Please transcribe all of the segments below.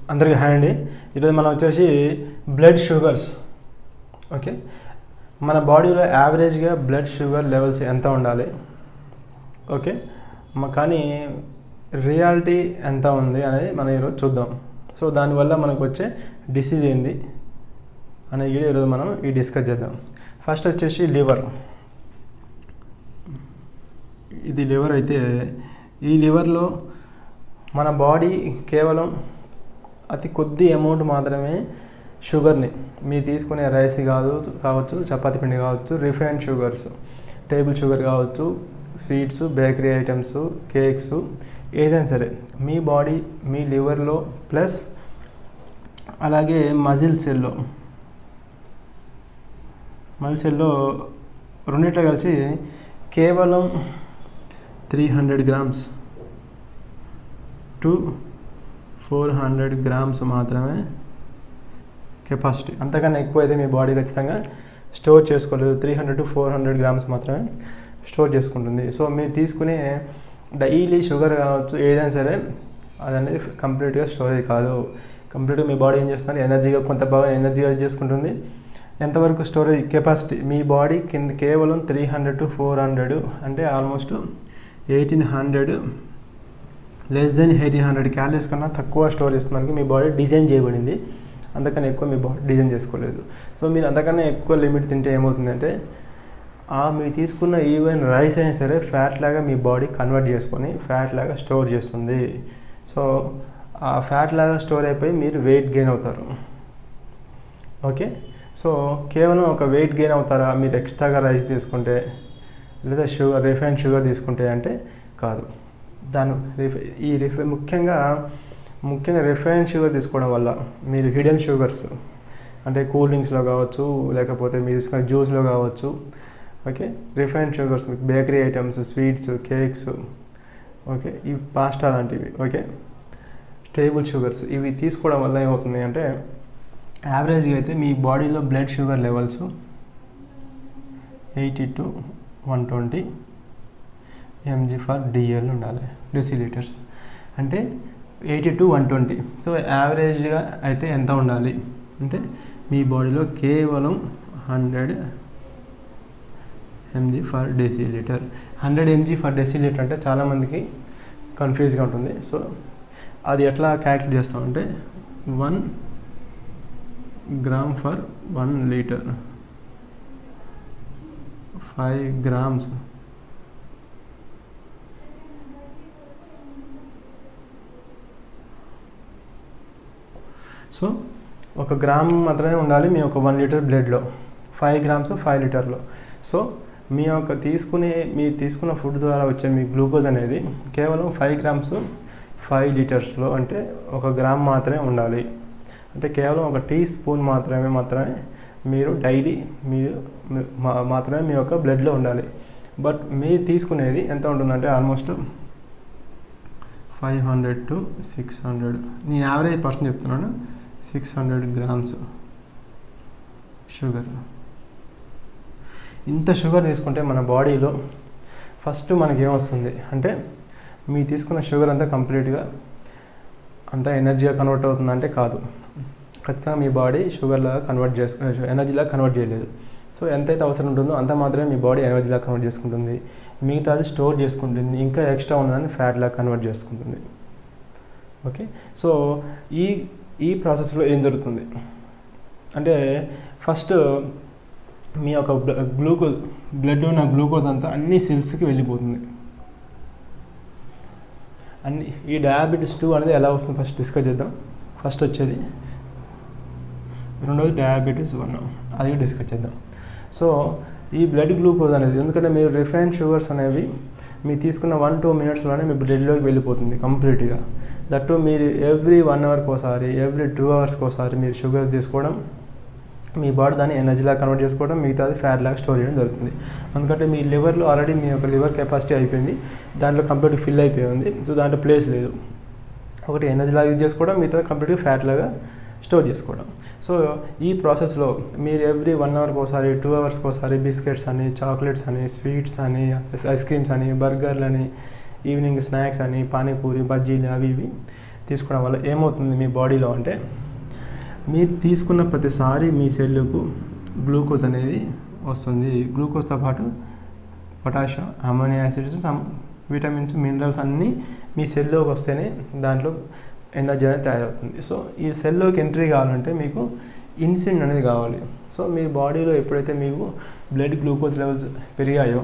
అందరికీ హాయ్ అండి ఈరోజు మనం వచ్చేసి బ్లడ్ షుగర్స్ ఓకే మన బాడీలో యావరేజ్గా బ్లడ్ షుగర్ లెవెల్స్ ఎంత ఉండాలి ఓకే మ- కానీ రియాలిటీ ఎంత ఉంది అనేది మనం ఈరోజు చూద్దాం సో దానివల్ల మనకు వచ్చే డిసీజ్ ఏంది అనేది కూడా ఈరోజు మనం ఈ డిస్కస్ చేద్దాం ఫస్ట్ వచ్చేసి లివర్ ఇది లివర్ అయితే ఈ లివర్లో మన బాడీ కేవలం అతి కొద్ది అమౌంట్ మాత్రమే షుగర్ని మీరు తీసుకునే రైస్ కాదు కావచ్చు చపాతీ పిండి కావచ్చు రిఫైన్డ్ షుగర్స్ టేబుల్ షుగర్ కావచ్చు స్వీట్స్ బేకరీ ఐటమ్స్ కేక్స్ ఏదైనా సరే మీ బాడీ మీ లివర్లో ప్లస్ అలాగే మజిల్ సెల్లో మజిల్ సెల్లో రెండిట్లో కలిసి కేవలం three hundred grams to four hundred grams మాత్రమే కెపాసిటీ అంతకన్నా ఎక్కువ అయితే మీ బాడీ ఖచ్చితంగా స్టోర్ చేసుకోలేదు three hundred to four hundred grams మాత్రమే స్టోర్ చేసుకుంటుంది సో మీరు తీసుకునే డైలీ షుగర్ కావచ్చు ఏదైనా సరే అది అనేది కంప్లీట్గా స్టోరేజ్ కాదు కంప్లీట్గా మీ బాడీ ఏం చేస్తుంది ఎనర్జీగా కొంత బాగా ఎనర్జీగా చేసుకుంటుంది ఎంతవరకు స్టోరేజ్ కెపాసిటీ మీ బాడీ కింద కేవలం three hundred to four hundred అంటే almost eighteen hundred less than eighteen hundred calories కన్నా తక్కువ స్టోర్ చేసుకోవడానికి మీ బాడీ డిజైన్ చేయబడింది అంతకన్నా ఎక్కువ మీ బాడీ డిజైన్ చేసుకోలేదు సో మీరు అంతకన్నా ఎక్కువ లిమిట్ తింటే ఏమవుతుందంటే ఆ మీరు తీసుకున్న ఈవెన్ రైస్ అయినా సరే ఫ్యాట్ లాగా మీ బాడీ కన్వర్ట్ చేసుకొని ఫ్యాట్ లాగా స్టోర్ చేస్తుంది సో ఆ ఫ్యాట్ లాగా స్టోర్ అయిపోయి మీరు వెయిట్ గెయిన్ అవుతారు ఓకే సో కేవలం ఒక వెయిట్ గెయిన్ అవుతారా మీరు ఎక్స్ట్రాగా రైస్ తీసుకుంటే లేదా షుగర్ రిఫైన్డ్ షుగర్ తీసుకుంటే అంటే కాదు దాని రిఫై ఈ రిఫై ముఖ్యంగా ముఖ్యంగా రిఫైన్డ్ షుగర్ తీసుకోవడం వల్ల మీరు హిడెన్ షుగర్స్ అంటే కూల్ డ్రింక్స్లో కావచ్చు లేకపోతే మీరు తీసుకునే జ్యూస్లో కావచ్చు okay refined sugars bakery items sweets cakes okay ఇవి పాస్టా లాంటివి ఓకే టేబుల్ షుగర్స్ ఇవి తీసుకోవడం వల్ల ఏమవుతుంది అంటే యావరేజ్గా అయితే మీ బాడీలో blood sugar levels eighty to one twenty mg per dl ఉండాలి డెసిలీటర్స్ అంటే eighty to one twenty so యావరేజ్గా అయితే ఎంత ఉండాలి అంటే మీ బాడీలో కేవలం hundred mg per decilitre hundred mg per decilitre అంటే చాలామందికి కన్ఫ్యూజ్గా ఉంటుంది సో అది ఎట్లా క్యాల్కులేట్ చేస్తామంటే one gram per one litre five grams so ఒక గ్రామ్ మాత్రమే ఉండాలి మీ ఒక వన్ లీటర్ బ్లడ్లో ఫైవ్ గ్రామ్స్ ఫైవ్ లీటర్లో సో మీ యొక్క తీసుకునే మీరు తీసుకున్న ఫుడ్ ద్వారా వచ్చే మీ గ్లూకోజ్ అనేది కేవలం ఫైవ్ గ్రామ్స్ ఫైవ్ లీటర్స్లో అంటే ఒక గ్రామ్ మాత్రమే ఉండాలి అంటే కేవలం ఒక టీ స్పూన్ మాత్రమే మాత్రమే మీరు డైలీ మీరు మీ- మా- మాత్రమే మీ యొక్క బ్లడ్లో ఉండాలి బట్ మీరు తీసుకునేది ఎంత ఉంటుందంటే almost five hundred to six hundred నేను యావరేజ్ పర్సన్ చెప్తున్నాను సిక్స్ హండ్రెడ్ గ్రామ్స్ షుగర్ ఇంత షుగర్ తీసుకుంటే మన బాడీలో ఫస్ట్ మనకి ఏమొస్తుంది అంటే మీ తీసుకున్న షుగర్ అంతా కంప్లీట్గా అంతా ఎనర్జీగా కన్వర్ట్ అవుతుందంటే కాదు ఖచ్చితంగా మీ బాడీ షుగర్లాగా కన్వర్ట్ చేసుకు ఎనర్జీలాగా కన్వర్ట్ చేయలేదు సో ఎంతైతే అవసరం ఉంటుందో అంత మాత్రమే మీ బాడీ ఎనర్జీలాగా కన్వర్ట్ చేసుకుంటుంది మిగతాది స్టోర్ చేసుకుంటుంది ఇంకా ఎక్స్ట్రా ఉన్నదాన్ని ఫ్యాట్లాగా కన్వర్ట్ చేసుకుంటుంది ఓకే సో ఈ ఈ ప్రాసెస్లో ఏం జరుగుతుంది అంటే ఫస్ట్ మీ యొక్క గ్లూకోజ్ బ్లడ్ ఉన్న గ్లూకోజ్ అంతా అన్ని సెల్స్కి వెళ్ళిపోతుంది అన్ని ఈ డయాబెటీస్ టూ అనేది ఎలా వస్తుంది ఫస్ట్ డిస్కస్ చేద్దాం ఫస్ట్ వచ్చేది రెండోది డయాబెటీస్ వన్ అది కూడా డిస్కస్ చేద్దాం సో ఈ బ్లడ్ గ్లూకోజ్ అనేది ఎందుకంటే మీరు రిఫైన్డ్ షుగర్స్ అనేవి మీరు తీసుకున్న వన్ టూ మినిట్స్లోనే మీ బ్లడ్లోకి వెళ్ళిపోతుంది కంప్లీట్గా దట్టు మీరు ఎవ్రీ వన్ అవర్కి ఒకసారి ఎవ్రీ టూ అవర్స్కి ఒకసారి మీరు షుగర్ తీసుకోవడం మీ బాడీ దాన్ని ఎనర్జీలా కన్వర్ట్ చేసుకోవడం మిగతాది ఫ్యాట్ లాగా స్టోర్ చేయడం జరుగుతుంది ఎందుకంటే మీ లివర్లో ఆల్రెడీ మీ యొక్క లివర్ కెపాసిటీ అయిపోయింది దాంట్లో కంప్లీట్ ఫిల్ అయిపోయి ఉంది సో దాంట్లో ప్లేస్ లేదు ఒకటి ఎనర్జీ లాగా యూజ్ చేసుకోవడం మిగతా కంప్లీట్గా ఫ్యాట్ లాగా స్టోర్ చేసుకోవడం సో ఈ ప్రాసెస్లో మీరు ఎవ్రీ వన్ అవర్కి ఒకసారి టూ అవర్స్కి ఒకసారి బిస్కెట్స్ అని చాక్లెట్స్ అని స్వీట్స్ అని ఐస్ క్రీమ్స్ అని బర్గర్లు అని ఈవినింగ్ స్నాక్స్ అని పానీపూరి బజ్జీలు అవి ఇవి తీసుకోవడం వల్ల ఏమవుతుంది మీ బాడీలో అంటే మీరు తీసుకున్న ప్రతిసారి మీ సెల్లుకు గ్లూకోజ్ అనేది వస్తుంది గ్లూకోజ్తో పాటు potassium ammonia acids some vitamins minerals అన్నీ మీ సెల్లోకి వస్తేనే దాంట్లో ఎనర్జీ అనేది తయారవుతుంది సో ఈ సెల్లోకి ఎంట్రీ కావాలంటే మీకు ఇన్సులిన్ అనేది కావాలి సో మీ బాడీలో ఎప్పుడైతే మీకు బ్లడ్ గ్లూకోజ్ లెవెల్స్ పెరిగాయో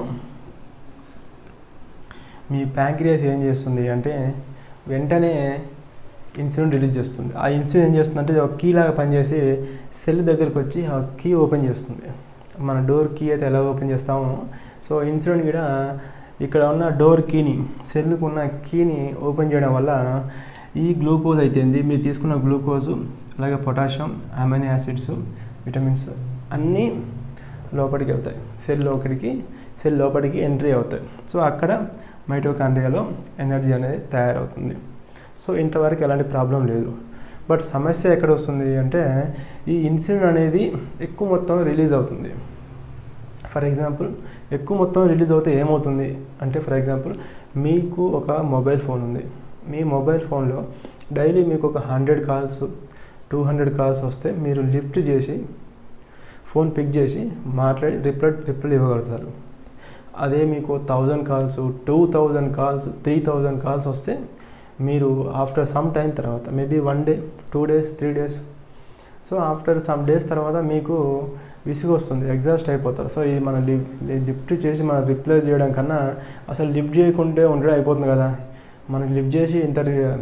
మీ ప్యాంక్రియాస్ ఏం చేస్తుంది అంటే వెంటనే ఇన్సులిన్ రిలీజ్ చేస్తుంది ఆ ఇన్సులిన్ ఏం చేస్తుంది అంటే ఒక కీ లాగా పనిచేసి సెల్ దగ్గరికి వచ్చి ఆ కీ ఓపెన్ చేస్తుంది మన డోర్ కీ అయితే ఎలా ఓపెన్ చేస్తామో సో ఇన్సులిన్ కూడా ఇక్కడ ఉన్న డోర్ కీని సెల్కు ఉన్న కీని ఓపెన్ చేయడం వల్ల ఈ గ్లూకోజ్ అయితేంది మీరు తీసుకున్న గ్లూకోజు అలాగే పొటాషియం అమైనో యాసిడ్స్ విటమిన్స్ అన్నీ లోపలికి వెళ్తాయి సెల్ లోపలికి సెల్ లోపలికి ఎంట్రీ అవుతాయి సో అక్కడ మైటోకాండ్రియాలో ఎనర్జీ అనేది తయారవుతుంది సో ఇంతవరకు ఎలాంటి ప్రాబ్లం లేదు బట్ సమస్య ఎక్కడ వస్తుంది అంటే ఈ ఇన్సులిన్ అనేది ఎక్కువ మొత్తం రిలీజ్ అవుతుంది ఫర్ ఎగ్జాంపుల్ ఎక్కువ మొత్తం రిలీజ్ అవుతే ఏమవుతుంది అంటే ఫర్ ఎగ్జాంపుల్ మీకు ఒక మొబైల్ ఫోన్ ఉంది మీ మొబైల్ ఫోన్లో డైలీ మీకు ఒక hundred calls two hundred calls వస్తే మీరు లిఫ్ట్ చేసి ఫోన్ పిక్ చేసి మాట్లాడి రిప్లై రిప్లై ఇవ్వగలుగుతారు అదే మీకు thousand calls two thousand calls three thousand calls వస్తే మీరు ఆఫ్టర్ సమ్ టైం తర్వాత maybe one day two days three days so after some days తర్వాత మీకు విసుగు వస్తుంది ఎగ్జాస్ట్ అయిపోతారు సో ఇది మనం లిఫ్ట్ చేసి మనం రిప్లై చేయడం కన్నా అసలు లిఫ్ట్ చేయకుంటే ఉండడం అయిపోతుంది కదా మనం లిఫ్ట్ చేసి ఇంత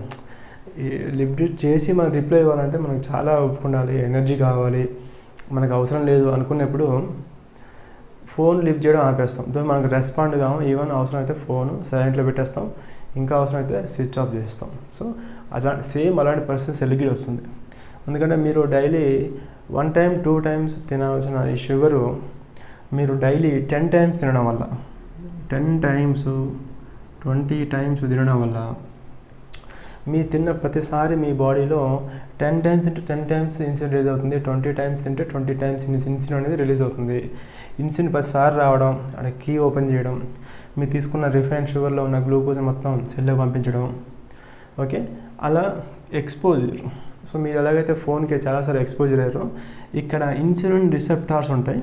లిఫ్ట్ చేసి మనం రిప్లై ఇవ్వాలంటే మనకు చాలా ఒప్పుకుండాలి ఎనర్జీ కావాలి మనకు అవసరం లేదు అనుకున్నప్పుడు ఫోన్ లిఫ్ట్ చేయడం ఆపేస్తాం దో మనకు రెస్పాండ్ కాము ఈవెన్ అవసరం అయితే ఫోన్ సైలెంట్లో పెట్టేస్తాం ఇంకా అవసరం అయితే స్విచ్ ఆఫ్ చేస్తాం సో అలాంటి సేమ్ అలాంటి పరిస్థితి సెల్కి వస్తుంది ఎందుకంటే మీరు daily one time two times తినాల్సిన ఈ షుగరు మీరు డైలీ టెన్ టైమ్స్ తినడం వల్ల టెన్ టైమ్స్ ట్వంటీ టైమ్స్ తినడం వల్ల మీ తిన్న ప్రతిసారి మీ బాడీలో ten times into ten times insulin release అవుతుంది ట్వంటీ టైమ్స్ తింటే ట్వంటీ టైమ్స్ ఇన్సులిన్ అనేది రిలీజ్ అవుతుంది ఇన్సులిన్ ప్రతిసారి రావడం అక్కడ కీ ఓపెన్ చేయడం మీరు తీసుకున్న రిఫైన్ షుగర్లో ఉన్న గ్లూకోజ్ మొత్తం సెల్లో పంపించడం ఓకే అలా ఎక్స్పోజర్ సో మీరు ఎలాగైతే ఫోన్కి చాలాసార్లు ఎక్స్పోజర్ అయ్యారో ఇక్కడ ఇన్సులిన్ రిసెప్టార్స్ ఉంటాయి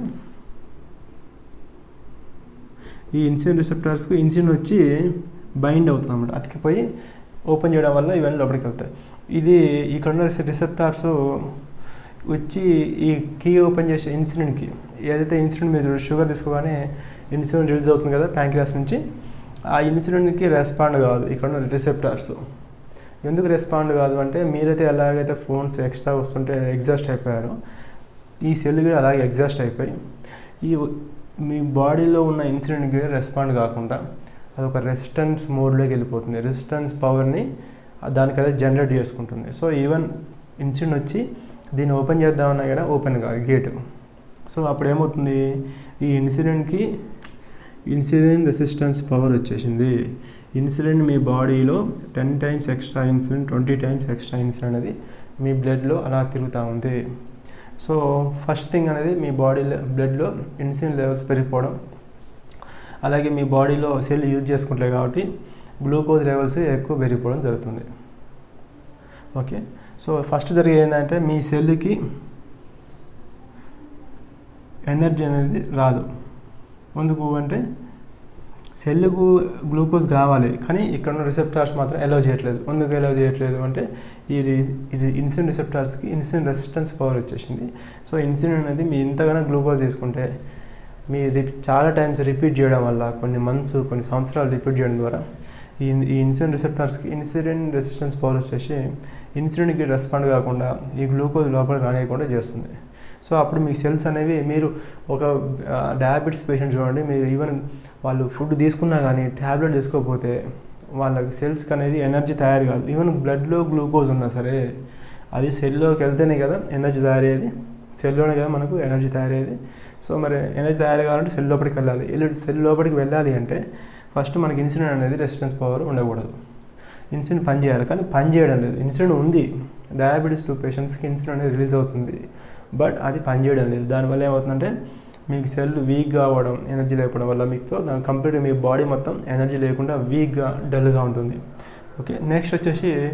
ఈ ఇన్సులిన్ రిసెప్టార్స్కు ఇన్సులిన్ వచ్చి బైండ్ అవుతుంది అనమాట అతికిపోయి ఓపెన్ చేయడం వల్ల ఇవన్నీ లోపలికి వెళ్తాయి ఇది ఇక్కడ ఉన్న రిసెప్టార్స్ వచ్చి ఈ కీ ఓపెన్ చేసే ఇన్సులిన్కి ఏదైతే ఇన్సులిన్ మీరు షుగర్ తీసుకోగానే ఇన్సులిన్ రిలీజ్ అవుతుంది కదా ప్యాంక్రియాస్ నుంచి ఆ ఇన్సులిన్కి రెస్పాండ్ కాదు ఇక్కడ ఉన్న రిసెప్టార్స్ ఎందుకు రెస్పాండ్ కాదు అంటే మీరైతే ఎలాగైతే ఫోన్స్ ఎక్స్ట్రా వస్తుంటే ఎగ్జాస్ట్ అయిపోయారో ఈ సెల్ కూడా అలాగే ఎగ్జాస్ట్ అయిపోయి ఈ మీ బాడీలో ఉన్న ఇన్సులిన్కి రెస్పాండ్ కాకుండా అదొక రెసిస్టెన్స్ మోడ్లోకి వెళ్ళిపోతుంది రెసిస్టెన్స్ పవర్ని దానికదే జనరేట్ చేసుకుంటుంది సో ఈవెన్ ఇన్సులిన్ వచ్చి దీన్ని ఓపెన్ చేద్దామన్నా కూడా ఓపెన్ కాదు గేటు సో అప్పుడు ఏమవుతుంది ఈ ఇన్సులిన్కి ఇన్సులిన్ రెసిస్టెన్స్ పవర్ వచ్చేసింది ఇన్సులిన్ మీ బాడీలో ten times extra insulin twenty times extra insulin అనేది మీ బ్లడ్లో అలా తిరుగుతూ ఉంది సో ఫస్ట్ థింగ్ అనేది మీ బాడీ బ్లడ్లో ఇన్సులిన్ లెవెల్స్ పెరిగిపోవడం అలాగే మీ బాడీలో సెల్ యూజ్ చేసుకుంటాయి కాబట్టి గ్లూకోజ్ లెవెల్స్ ఎక్కువ పెరిగిపోవడం జరుగుతుంది ఓకే సో ఫస్ట్ జరిగేది ఏంటంటే మీ సెల్కి ఎనర్జీ అనేది రాదు ఎందుకు అంటే సెల్లుకు గ్లూకోజ్ కావాలి కానీ ఇక్కడ ఉన్న రిసెప్టార్స్ మాత్రం ఎలో చేయట్లేదు ఎందుకు ఎలో చేయట్లేదు అంటే ఈ ఇది ఇన్సులిన్ రిసెప్టార్స్కి ఇన్సులిన్ రెసిస్టెన్స్ పవర్ వచ్చేసింది సో ఇన్సులిన్ అనేది మీ ఇంతగానో గ్లూకోజ్ తీసుకుంటే మీ చాలా టైమ్స్ రిపీట్ చేయడం వల్ల కొన్ని మంత్స్ కొన్ని సంవత్సరాలు రిపీట్ చేయడం ద్వారా ఈ ఈ ఇన్సులిన్ రిసెప్టార్స్కి ఇన్సులిన్ రెసిస్టెన్స్ పవర్ వచ్చేసి ఇన్సులిన్కి రెస్పాండ్ కాకుండా ఈ గ్లూకోజ్ లోపల రానియకుండా చేస్తుంది సో అప్పుడు మీ సెల్స్ అనేవి మీరు ఒక డయాబెటీస్ పేషెంట్ చూడండి మీరు ఈవెన్ వాళ్ళు ఫుడ్ తీసుకున్నా కానీ ట్యాబ్లెట్ తీసుకోకపోతే వాళ్ళకి సెల్స్కి అనేది ఎనర్జీ తయారు కాదు ఈవెన్ బ్లడ్లో గ్లూకోజ్ ఉన్నా సరే అది సెల్లోకి వెళ్తేనే కదా ఎనర్జీ తయారయ్యేది సెల్లోనే కదా మనకు ఎనర్జీ తయారయ్యేది సో మరి ఎనర్జీ తయారు కావాలంటే సెల్ లోపలికి వెళ్ళాలి సెల్ లోపలికి వెళ్ళాలి అంటే ఫస్ట్ మనకి ఇన్సులిన్ అనేది రెసిస్టెన్స్ పవర్ ఉండకూడదు ఇన్సులిన్ పని చేయాలి కానీ పని చేయడం లేదు ఇన్సులిన్ ఉంది డయాబెటీస్ టూ పేషెంట్స్కి ఇన్సులిన్ అనేది రిలీజ్ అవుతుంది బట్ అది పని చేయడం లేదు దానివల్ల ఏమవుతుందంటే మీకు సెల్ వీక్గా అవ్వడం ఎనర్జీ లేకపోవడం వల్ల మీతో దాని కంప్లీట్గా మీ బాడీ మొత్తం ఎనర్జీ లేకుండా వీక్గా డల్గా ఉంటుంది ఓకే నెక్స్ట్ వచ్చేసి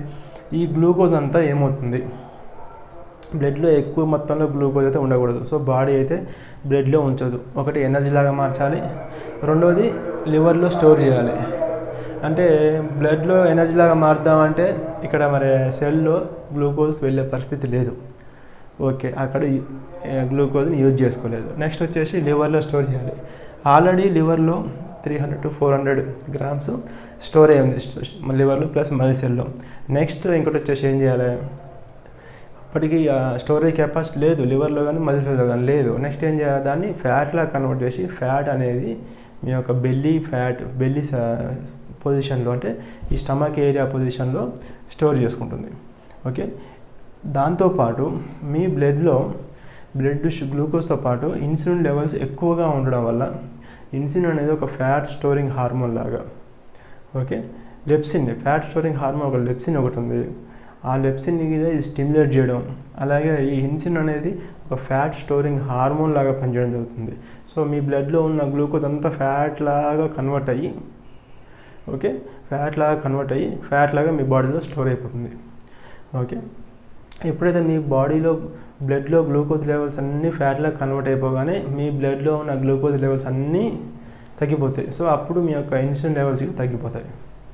ఈ గ్లూకోజ్ అంతా ఏమవుతుంది బ్లడ్లో ఎక్కువ మొత్తంలో గ్లూకోజ్ అయితే ఉండకూడదు సో బాడీ అయితే బ్లడ్లో ఉంచదు ఒకటి ఎనర్జీ లాగా మార్చాలి రెండోది లివర్లో స్టోర్ చేయాలి అంటే బ్లడ్లో ఎనర్జీ లాగా మారుద్దామంటే ఇక్కడ మరి సెల్లో గ్లూకోజ్ వెళ్ళే పరిస్థితి లేదు ఓకే అక్కడ గ్లూకోజ్ని యూజ్ చేసుకోలేదు నెక్స్ట్ వచ్చేసి లివర్లో స్టోర్ చేయాలి ఆల్రెడీ లివర్లో three hundred to four hundred grams store అయ్యింది లివర్లో ప్లస్ మజిసెల్లో నెక్స్ట్ ఇంకోటి వచ్చేసి ఏం చేయాలి అప్పటికి స్టోరేజ్ కెపాసిటీ లేదు లివర్లో కానీ మజిల్స్లో కానీ లేదు నెక్స్ట్ ఏం చేయాలి దాన్ని ఫ్యాట్లా కన్వర్ట్ చేసి ఫ్యాట్ అనేది మీ యొక్క బెల్లీ ఫ్యాట్ బెల్లీ పొజిషన్లో అంటే ఈ స్టమక్ ఏరియా పొజిషన్లో స్టోర్ చేసుకుంటుంది ఓకే దాంతోపాటు మీ బ్లడ్లో బ్లడ్ గ్లూకోజ్తో పాటు ఇన్సులిన్ లెవెల్స్ ఎక్కువగా ఉండడం వల్ల ఇన్సులిన్ అనేది ఒక ఫ్యాట్ స్టోరింగ్ హార్మోన్ లాగా okay leptin fat storing hormone ఒక లెప్సిన్ ఒకటి ఉంది ఆ లెప్సిన్ ఇది స్టిమ్యులేట్ చేయడం అలాగే ఈ ఇన్సులిన్ అనేది ఒక ఫ్యాట్ స్టోరింగ్ హార్మోన్ లాగా పనిచేయడం జరుగుతుంది సో మీ బ్లడ్లో ఉన్న గ్లూకోజ్ అంతా ఫ్యాట్ లాగా కన్వర్ట్ అయ్యి ఓకే ఫ్యాట్ లాగా కన్వర్ట్ అయ్యి ఫ్యాట్ లాగా మీ బాడీలో స్టోర్ అయిపోతుంది ఓకే ఎప్పుడైతే మీ బాడీలో బ్లడ్లో గ్లూకోజ్ లెవెల్స్ అన్నీ ఫ్యాట్లా కన్వర్ట్ అయిపోగానే మీ బ్లడ్లో ఉన్న గ్లూకోజ్ లెవెల్స్ అన్నీ తగ్గిపోతాయి సో అప్పుడు మీ యొక్క ఇన్సులిన్ లెవెల్స్ తగ్గిపోతాయి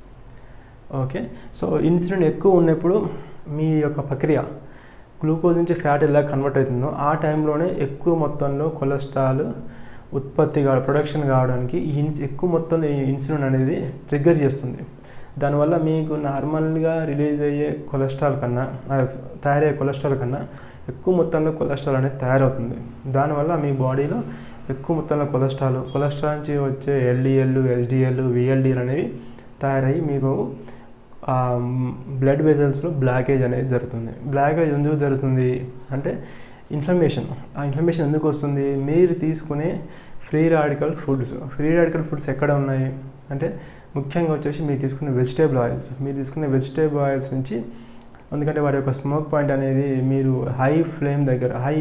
ఓకే సో ఇన్సులిన్ ఎక్కువ ఉన్నప్పుడు మీ యొక్క ప్రక్రియ గ్లూకోజ్ నుంచి ఫ్యాట్ ఎలా కన్వర్ట్ అవుతుందో ఆ టైంలోనే ఎక్కువ మొత్తంలో కొలెస్ట్రాల్ ఉత్పత్తి కా ప్రొడక్షన్ కావడానికి ఈ ఎక్కువ మొత్తంలో ఈ ఇన్సులిన్ అనేది ట్రిగ్గర్ చేస్తుంది దానివల్ల మీకు నార్మల్గా రిలీజ్ అయ్యే కొలెస్ట్రాల్ కన్నా తయారయ్యే కొలెస్ట్రాల్ కన్నా ఎక్కువ మొత్తంలో కొలెస్ట్రాల్ అనేది తయారవుతుంది దానివల్ల మీ బాడీలో ఎక్కువ మొత్తంలో కొలెస్ట్రాల్ కొలెస్ట్రాల్ నుంచి వచ్చే ఎల్డిఎల్ హెచ్డిఎల్ విఎల్డిఎల్ అనేవి తయారయ్యి మీకు బ్లడ్ వెజల్స్లో బ్లాకేజ్ అనేది జరుగుతుంది బ్లాకేజ్ ఎందుకు జరుగుతుంది అంటే ఇన్ఫ్లమేషన్ ఆ ఇన్ఫ్లమేషన్ ఎందుకు వస్తుంది మీరు తీసుకునే free radical foods free radical foods ఎక్కడ ఉన్నాయి అంటే ముఖ్యంగా వచ్చేసి మీరు తీసుకునే వెజిటేబుల్ ఆయిల్స్ మీరు తీసుకునే వెజిటేబుల్ ఆయిల్స్ నుంచి ఎందుకంటే వాటి యొక్క స్మోక్ పాయింట్ అనేది మీరు హై ఫ్లేమ్ దగ్గర హై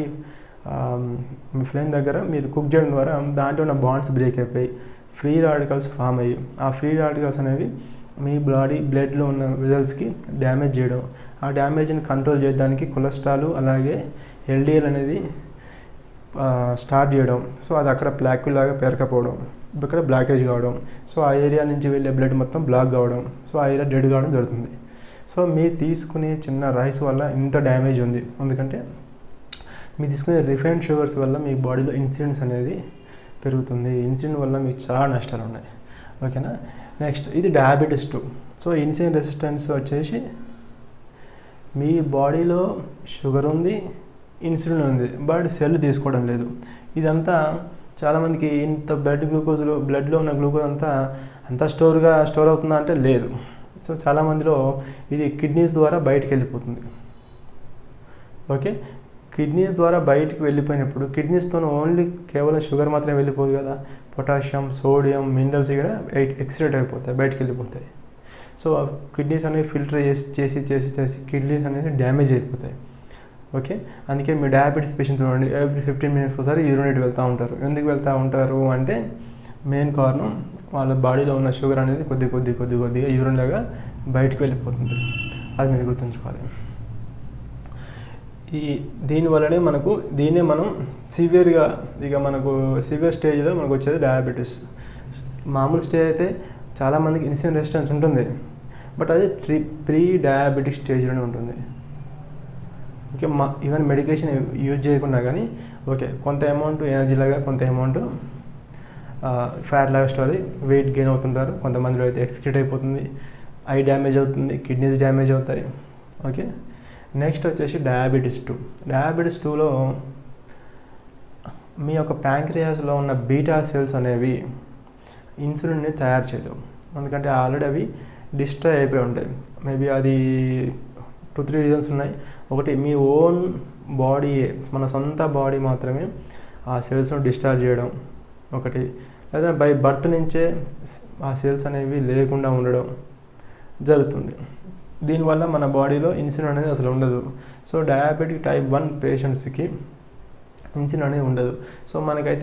మీ ఫ్లేమ్ దగ్గర మీరు కుక్ చేయడం ద్వారా దాంట్లో ఉన్న బాండ్స్ బ్రేక్ అయిపోయి ఫ్రీ రాడికల్స్ ఫామ్ అయ్యి ఆ ఫ్రీ రాడికల్స్ అనేవి మీ బాడీ బ్లడ్లో ఉన్న విజల్స్కి డ్యామేజ్ చేయడం ఆ డ్యామేజ్ని కంట్రోల్ చేయడానికి కొలెస్ట్రాల్ అలాగే ఎల్డిఎల్ అనేది స్టార్ట్ చేయడం సో అది అక్కడ బ్లాక్ లాగా పేరకపోవడం ఇక్కడ బ్లాకేజ్ కావడం సో ఆ ఏరియా నుంచి వెళ్ళే బ్లడ్ మొత్తం బ్లాక్ కావడం సో ఆ ఏరియా డెడ్ కావడం జరుగుతుంది సో మీరు తీసుకునే చిన్న రైస్ వల్ల ఇంత డ్యామేజ్ ఉంది ఎందుకంటే మీరు తీసుకునే రిఫైన్డ్ షుగర్స్ వల్ల మీ బాడీలో ఇన్సిడెంట్స్ అనేది పెరుగుతుంది ఇన్సిడెంట్ వల్ల మీకు చాలా నష్టాలు ఉన్నాయి ఓకేనా నెక్స్ట్ ఇది diabetes two so insulin resistance వచ్చేసి మీ బాడీలో షుగర్ ఉంది ఇన్సులిన్ ఉంది బట్ సెల్ తీసుకోవడం లేదు ఇదంతా చాలామందికి ఇంత బ్లడ్ గ్లూకోజ్లో బ్లడ్లో ఉన్న గ్లూకోజ్ అంతా అంతా స్టోర్గా స్టోర్ అవుతుందా అంటే లేదు సో చాలామందిలో ఇది కిడ్నీస్ ద్వారా బయటికి వెళ్ళిపోతుంది ఓకే కిడ్నీస్ ద్వారా బయటికి వెళ్ళిపోయినప్పుడు కిడ్నీస్తో ఓన్లీ కేవలం షుగర్ మాత్రమే వెళ్ళిపోదు కదా పొటాషియం సోడియం మినరల్స్ కూడా ఎక్సిడెంట్ అయిపోతాయి బయటికి వెళ్ళిపోతాయి సో కిడ్నీస్ అనేవి ఫిల్టర్ చేసి చేసి చేసి చేసి కిడ్నీస్ అనేది డ్యామేజ్ అయిపోతాయి ఓకే అందుకే మీ డయాబెటీస్ పేషెంట్ చూడండి ఎవ్రీ ఫిఫ్టీన్ మినిట్స్ ఒకసారి యూరినేట్ వెళ్తూ ఉంటారు ఎందుకు వెళ్తూ ఉంటారు అంటే మెయిన్ కారణం వాళ్ళ బాడీలో ఉన్న షుగర్ అనేది కొద్ది కొద్ది కొద్ది కొద్దిగా యూరిన్ లాగా బయటకు వెళ్ళిపోతుంది అది మీరు గుర్తుంచుకోవాలి ఈ దీనివల్లనే మనకు దీన్నే మనం సివియర్గా ఇక మనకు సివియర్ స్టేజ్లో మనకు వచ్చేది డయాబెటీస్ మామూలు స్టేజ్ అయితే చాలామందికి ఇన్సులిన్ రెసిస్టెన్స్ ఉంటుంది బట్ అది ట్రీ ప్రీ డయాబెటిక్ స్టేజ్లోనే ఉంటుంది ఓకే మా ఈవెన్ మెడికేషన్ యూజ్ చేయకుండా కానీ ఓకే కొంత అమౌంట్ ఎనర్జీ లాగా కొంత అమౌంట్ ఫ్యాట్ లాగా స్టోరీ వెయిట్ గెయిన్ అవుతుంటారు కొంతమందిలో అయితే ఎక్స్క్రీట్ అయిపోతుంది ఐ డ్యామేజ్ అవుతుంది కిడ్నీస్ డ్యామేజ్ అవుతాయి ఓకే నెక్స్ట్ వచ్చేసి డయాబెటీస్ టూ డయాబెటీస్ టూలో మీ యొక్క ప్యాంక్రియాస్లో ఉన్న బీటా సెల్స్ అనేవి ఇన్సులిన్ని తయారు చేయలేవు ఎందుకంటే ఆల్రెడీ అవి డిస్ట్రాయ్ అయిపోయి ఉంటాయి మేబీ అది టూ త్రీ రీజన్స్ ఉన్నాయి ఒకటి మీ ఓన్ బాడీ మన సొంత బాడీ మాత్రమే ఆ సెల్స్ను డిశ్చార్జ్ చేయడం ఒకటి లేదా బై బర్త్ నుంచే ఆ సెల్స్ అనేవి లేకుండా ఉండడం జరుగుతుంది దీనివల్ల మన బాడీలో ఇన్సులిన్ అనేది అసలు ఉండదు సో డయాబెటిక్ టైప్ వన్ పేషెంట్స్కి ఇన్సులిన్ అనేది ఉండదు సో మనకైతే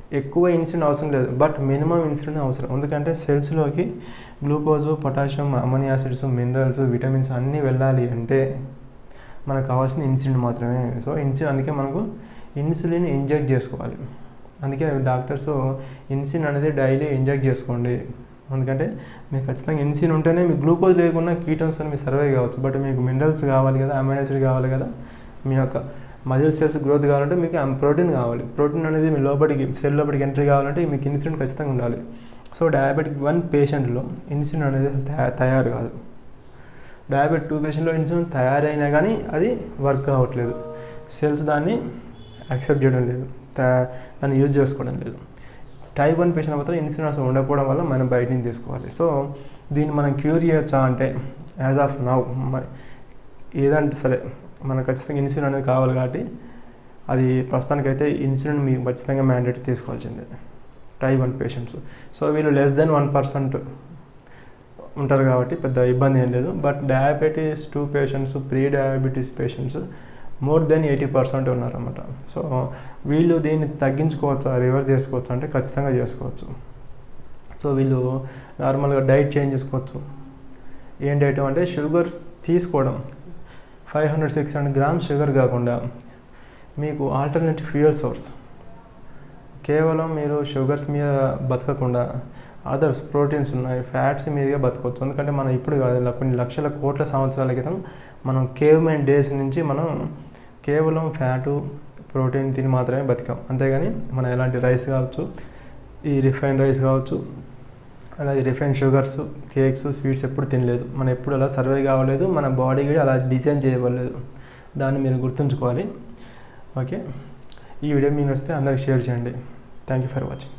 ఎక్కువ ఇన్సులిన్ అవసరం లేదు బట్ మినిమం ఇన్సులిన్ అవసరం ఎందుకంటే సెల్స్లోకి glucose potassium ammonia acids minerals vitamins అన్నీ వెళ్ళాలి అంటే మనకు కావాల్సిన ఇన్సులిన్ మాత్రమే సో ఇన్సులిన్ అందుకే మనకు ఇన్సులిన్ ఇంజెక్ట్ చేసుకోవాలి అందుకే డాక్టర్స్ ఇన్సులిన్ అనేది డైలీ ఇంజెక్ట్ చేసుకోండి ఎందుకంటే మీకు ఖచ్చితంగా ఇన్సులిన్ ఉంటేనే మీకు గ్లూకోజ్ లేకుండా కీటోన్స్ అని మీరు సర్వే కావచ్చు బట్ మీకు మినరల్స్ కావాలి కదా అమైనో యాసిడ్ కావాలి కదా మీ యొక్క మజిల్ సెల్స్ గ్రోత్ కావాలంటే మీకు ప్రోటీన్ కావాలి ప్రోటీన్ అనేది మీ లోపలికి సెల్ లోపలికి ఎంట్రీ కావాలంటే మీకు ఇన్సులిన్ ఖచ్చితంగా ఉండాలి సో డయాబెటిక్ వన్ పేషెంట్లో ఇన్సులిన్ అనేది తయా- తయారు కాదు డయాబెట్ టూ పేషెంట్లో ఇన్సులిన్ తయారైనా కానీ అది వర్క్ అవ్వట్లేదు సెల్స్ దాన్ని యాక్సెప్ట్ చేయడం లేదు తా- దాన్ని యూజ్ చేసుకోవడం లేదు టైప్ వన్ పేషెంట్ మాత్రం ఇన్సులిన్ అసలు ఉండకపోవడం వల్ల మనం బయట నుంచి తీసుకోవాలి సో దీన్ని మనం క్యూర్ చేయొచ్చా అంటే యాజ్ ఆఫ్ నౌ మరి ఏదంటే సరే మనకు ఖచ్చితంగా ఇన్సులిన్ అనేది కావాలి కాబట్టి అది ప్రస్తుతానికైతే ఇన్సులిన్ మీకు ఖచ్చితంగా మ్యాండేట్ తీసుకోవాల్సిందే టైప్ వన్ పేషెంట్స్ సో వీళ్ళు లెస్ దెన్ వన్ పర్సెంట్ ఉంటారు కాబట్టి పెద్ద ఇబ్బంది ఏం లేదు but diabetes two patients pre diabetes patients more than eighty percent ఉన్నారన్నమాట సో వీళ్ళు దీన్ని తగ్గించుకోవచ్చా రివర్స్ చేసుకోవచ్చు అంటే ఖచ్చితంగా చేసుకోవచ్చు సో వీళ్ళు నార్మల్గా డైట్ చేంజ్ చేసుకోవచ్చు ఏం డైట్ అంటే షుగర్స్ తీసుకోవడం five hundred six hundred grams sugar కాకుండా మీకు ఆల్టర్నేటివ్ ఫ్యూయల్ సోర్స్ కేవలం మీరు షుగర్స్ మీద బతకకుండా అదర్స్ ప్రోటీన్స్ ఉన్నాయి ఫ్యాట్స్ మీదుగా బతకవచ్చు ఎందుకంటే మనం ఇప్పుడు కాదు ఇలా కొన్ని లక్షల కోట్ల సంవత్సరాల క్రితం మనం కేవ్మెన్ డేస్ నుంచి మనం కేవలం ఫ్యాటు ప్రోటీన్ తిని మాత్రమే బతికాం అంతేగాని మనం ఎలాంటి రైస్ కావచ్చు ఈ రిఫైన్ రైస్ కావచ్చు అలాగే రిఫైన్ షుగర్స్ కేక్స్ స్వీట్స్ ఎప్పుడు తినలేదు మనం ఎప్పుడు అలా సర్వే కావలేదు మన బాడీ కూడా అలా డిజైన్ చేయబడలేదు దాన్ని మీరు గుర్తుంచుకోవాలి ఓకే ఈ వీడియో మీకు నచ్చితే అందరికి షేర్ చేయండి థ్యాంక్ యూ ఫర్ వాచింగ్